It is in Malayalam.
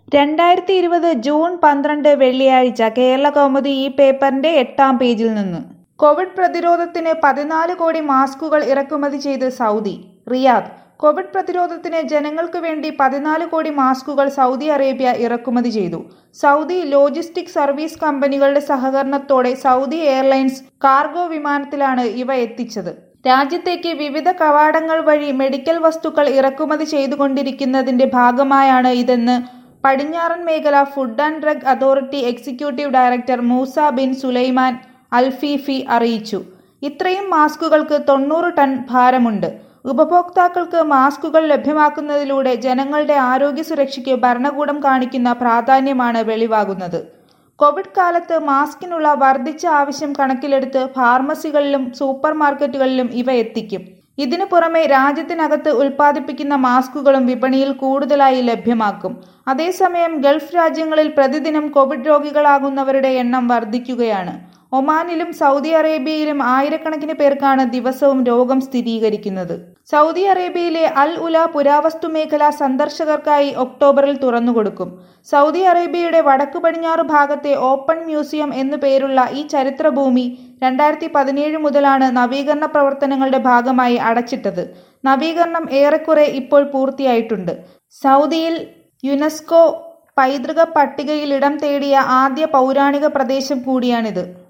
രണ്ടായിരത്തി ഇരുപത് ജൂൺ പന്ത്രണ്ട് വെള്ളിയാഴ്ച കേരള കൗമുദി ഈ പേപ്പറിന്റെ എട്ടാം പേജിൽ നിന്ന് കോവിഡ് പ്രതിരോധത്തിന് പതിനാല് കോടി മാസ്കുകൾ ഇറക്കുമതി ചെയ്ത് സൗദി റിയാദ് കോവിഡ് പ്രതിരോധത്തിന് ജനങ്ങൾക്ക് വേണ്ടി പതിനാല് കോടി മാസ്കുകൾ സൗദി അറേബ്യ ഇറക്കുമതി ചെയ്തു സൗദി ലോജിസ്റ്റിക് സർവീസ് കമ്പനികളുടെ സഹകരണത്തോടെ സൗദി എയർലൈൻസ് കാർഗോ വിമാനത്തിലാണ് ഇവ എത്തിച്ചത് രാജ്യത്തേക്ക് വിവിധ കവാടങ്ങൾ വഴി മെഡിക്കൽ വസ്തുക്കൾ ഇറക്കുമതി ചെയ്തുകൊണ്ടിരിക്കുന്നതിന്റെ ഭാഗമായാണ് ഇതെന്ന് പടിഞ്ഞാറൻ മേഖല food and drug authority executive director Musa bin Sulaiman Alfifi അറിയിച്ചു ഇത്രയും മാസ്കുകൾക്ക് തൊണ്ണൂറ് ടൺ ഭാരമുണ്ട് ഉപഭോക്താക്കൾക്ക് മാസ്കുകൾ ലഭ്യമാക്കുന്നതിലൂടെ ജനങ്ങളുടെ ആരോഗ്യ സുരക്ഷയ്ക്ക് ഭരണകൂടം കാണിക്കുന്ന പ്രാധാന്യമാണ് വെളിവാകുന്നത് കോവിഡ് കാലത്ത് മാസ്കിനുള്ള വർദ്ധിച്ച ആവശ്യം കണക്കിലെടുത്ത് ഫാർമസികളിലും സൂപ്പർ മാർക്കറ്റുകളിലും ഇവ എത്തിക്കും ഇതിനു പുറമെ രാജ്യത്തിനകത്ത് ഉൽപ്പാദിപ്പിക്കുന്ന മാസ്കുകളും വിപണിയിൽ കൂടുതലായി ലഭ്യമാക്കും അതേസമയം ഗൾഫ് രാജ്യങ്ങളിൽ പ്രതിദിനം കോവിഡ് രോഗികളാകുന്നവരുടെ എണ്ണം വർദ്ധിക്കുകയാണ് ഒമാനിലും സൗദി അറേബ്യയിലും ആയിരക്കണക്കിന് പേർക്കാണ് ദിവസവും രോഗം സ്ഥിരീകരിക്കുന്നത് സൗദി അറേബ്യയിലെ അൽ ഉല പുരാവസ്തു മേഖല സന്ദർശകർക്കായി ഒക്ടോബറിൽ തുറന്നുകൊടുക്കും സൗദി അറേബ്യയുടെ വടക്കു പടിഞ്ഞാറ് ഭാഗത്തെ ഓപ്പൺ മ്യൂസിയം എന്നു പേരുള്ള ഈ ചരിത്രഭൂമി രണ്ടായിരത്തി പതിനേഴ് മുതലാണ് നവീകരണ പ്രവർത്തനങ്ങളുടെ ഭാഗമായി അടച്ചിട്ടത് നവീകരണം ഏറെക്കുറെ ഇപ്പോൾ പൂർത്തിയായിട്ടുണ്ട് സൗദിയിൽ യുനെസ്കോ പൈതൃക പട്ടികയിൽ ഇടം തേടിയ ആദ്യ പൗരാണിക പ്രദേശം കൂടിയാണിത്